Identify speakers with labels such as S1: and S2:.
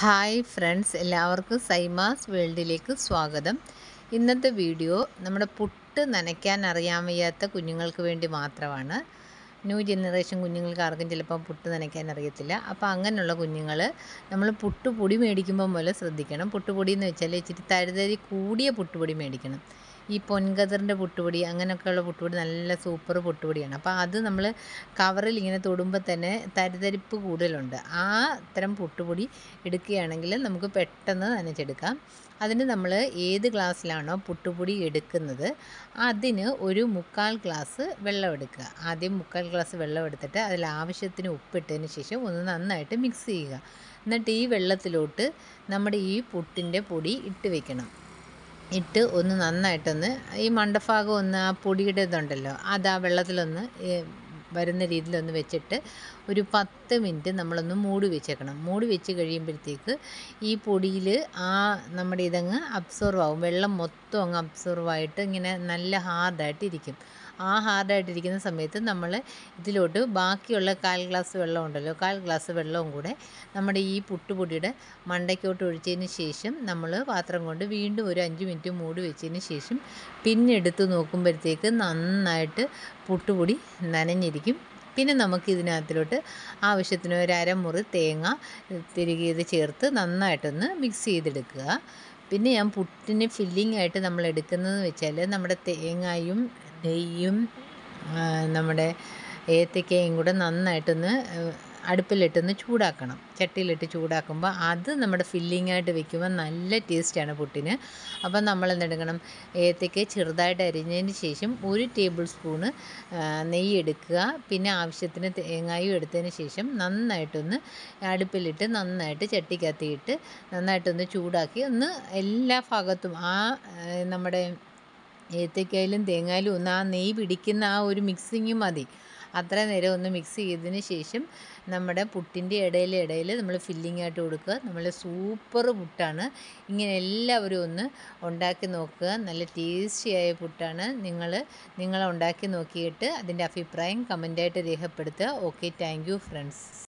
S1: hi friends എല്ലാവർക്കും സൈമാസ് വേൾഡിലേക്ക് സ്വാഗതം ഇന്നത്തെ വീഡിയോ നമ്മുടെ പുട്ട് നനയ്ക്കാൻ അറിയാൻ വയ്യാത്ത കുഞ്ഞുങ്ങൾക്ക് വേണ്ടി മാത്രമാണ് ന്യൂ ജനറേഷൻ കുഞ്ഞുങ്ങൾക്ക് ആർക്കും ചിലപ്പോൾ പുട്ട് നനയ്ക്കാൻ അറിയത്തില്ല അപ്പോൾ അങ്ങനെയുള്ള കുഞ്ഞുങ്ങൾ നമ്മൾ പുട്ടുപൊടി മേടിക്കുമ്പോൾ മുതൽ ശ്രദ്ധിക്കണം പുട്ടുപൊടി എന്ന് വെച്ചാൽ ഇച്ചിരി തരിതരി കൂടിയ പുട്ടുപൊടി മേടിക്കണം ഈ പൊൻകതിറിൻ്റെ പുട്ടുപൊടി അങ്ങനെയൊക്കെയുള്ള പുട്ടുപൊടി നല്ല സൂപ്പർ പുട്ടുപൊടിയാണ് അപ്പോൾ അത് നമ്മൾ കവറിൽ ഇങ്ങനെ തൊടുമ്പോൾ തന്നെ തരിതരിപ്പ് കൂടുതലുണ്ട് ആ തരം പുട്ടുപൊടി എടുക്കുകയാണെങ്കിൽ നമുക്ക് പെട്ടെന്ന് നനച്ചെടുക്കാം അതിന് നമ്മൾ ഏത് ഗ്ലാസ്സിലാണോ പുട്ടുപൊടി എടുക്കുന്നത് അതിന് ഒരു മുക്കാൽ ഗ്ലാസ് വെള്ളം എടുക്കുക ആദ്യം മുക്കാൽ ഗ്ലാസ് വെള്ളം എടുത്തിട്ട് അതിൽ ആവശ്യത്തിന് ഉപ്പിട്ടതിന് ശേഷം ഒന്ന് നന്നായിട്ട് മിക്സ് ചെയ്യുക എന്നിട്ട് ഈ വെള്ളത്തിലോട്ട് നമ്മുടെ ഈ പുട്ടിൻ്റെ പൊടി ഇട്ട് വെക്കണം ഇട്ട് ഒന്ന് നന്നായിട്ടൊന്ന് ഈ മണ്ടഭാഗം ഒന്ന് ആ പൊടിയുടെ ഇതുണ്ടല്ലോ അത് ആ വെള്ളത്തിലൊന്ന് വരുന്ന രീതിയിലൊന്ന് വെച്ചിട്ട് ഒരു പത്ത് മിനിറ്റ് നമ്മളൊന്ന് മൂടി വെച്ചേക്കണം മൂടി വെച്ച് കഴിയുമ്പോഴത്തേക്ക് ഈ പൊടിയിൽ ആ നമ്മുടെ ഇതങ്ങ് അബ്സോർവ് ആവും വെള്ളം മൊത്തം അങ്ങ് അബ്സോർവ് ആയിട്ട് ഇങ്ങനെ നല്ല ഹാർഡായിട്ട് ഇരിക്കും ആ ഹാർഡായിട്ടിരിക്കുന്ന സമയത്ത് നമ്മൾ ഇതിലോട്ട് ബാക്കിയുള്ള കാൽ ഗ്ലാസ് വെള്ളം ഉണ്ടല്ലോ കാൽ ഗ്ലാസ് വെള്ളവും കൂടെ നമ്മുടെ ഈ പുട്ടുപൊടിയുടെ മണ്ടയ്ക്കോട്ട് ഒഴിച്ചതിന് ശേഷം നമ്മൾ പാത്രം കൊണ്ട് വീണ്ടും ഒരു അഞ്ച് മിനിറ്റ് മൂടി വെച്ചതിന് ശേഷം പിന്നെ എടുത്ത് നോക്കുമ്പോഴത്തേക്ക് നന്നായിട്ട് പുട്ടുപൊടി നനഞ്ഞിരിക്കും പിന്നെ നമുക്ക് ഇതിനകത്തിലോട്ട് ആവശ്യത്തിന് ഒരു അരമുറി തേങ്ങ തിരികെ ഇത് ചേർത്ത് നന്നായിട്ടൊന്ന് മിക്സ് ചെയ്തെടുക്കുക പിന്നെ ഞാൻ പുട്ടിന് ഫില്ലിംഗ് ആയിട്ട് നമ്മൾ എടുക്കുന്നതെന്ന് വെച്ചാൽ നമ്മുടെ തേങ്ങയും നെയ്യും നമ്മുടെ ഏത്തക്കയും കൂടെ നന്നായിട്ടൊന്ന് അടുപ്പിലിട്ടൊന്ന് ചൂടാക്കണം ചട്ടിയിലിട്ട് ചൂടാക്കുമ്പോൾ അത് നമ്മുടെ ഫില്ലിംഗ് ആയിട്ട് വെക്കുമ്പോൾ നല്ല ടേസ്റ്റാണ് പുട്ടിന് അപ്പം നമ്മൾ എന്തെടുക്കണം ഏത്തക്ക ചെറുതായിട്ട് അരിഞ്ഞതിന് ശേഷം ഒരു ടേബിൾ സ്പൂണ് നെയ്യ് എടുക്കുക പിന്നെ ആവശ്യത്തിന് തേങ്ങായും എടുത്തതിന് ശേഷം നന്നായിട്ടൊന്ന് അടുപ്പിലിട്ട് നന്നായിട്ട് ചട്ടിക്കകത്തിയിട്ട് നന്നായിട്ടൊന്ന് ചൂടാക്കി ഒന്ന് എല്ലാ ഭാഗത്തും ആ നമ്മുടെ ഏത്തക്കായാലും തേങ്ങായാലും ഒന്ന് ആ നെയ്യ് പിടിക്കുന്ന ആ ഒരു മിക്സിങ് മതി അത്ര നേരം ഒന്ന് മിക്സ് ചെയ്തതിന് ശേഷം നമ്മുടെ പുട്ടിൻ്റെ ഇടയിൽ ഇടയിൽ നമ്മൾ ഫില്ലിംഗ് ആയിട്ട് കൊടുക്കുക നമ്മൾ സൂപ്പർ പുട്ടാണ് ഇങ്ങനെ എല്ലാവരും ഒന്ന് ഉണ്ടാക്കി നോക്കുക നല്ല ടേസ്റ്റിയായ പുട്ടാണ് നിങ്ങൾ നിങ്ങൾ ഉണ്ടാക്കി നോക്കിയിട്ട് അതിൻ്റെ അഭിപ്രായം കമൻ്റായിട്ട് രേഖപ്പെടുത്തുക ഓക്കെ താങ്ക് യു ഫ്രണ്ട്സ്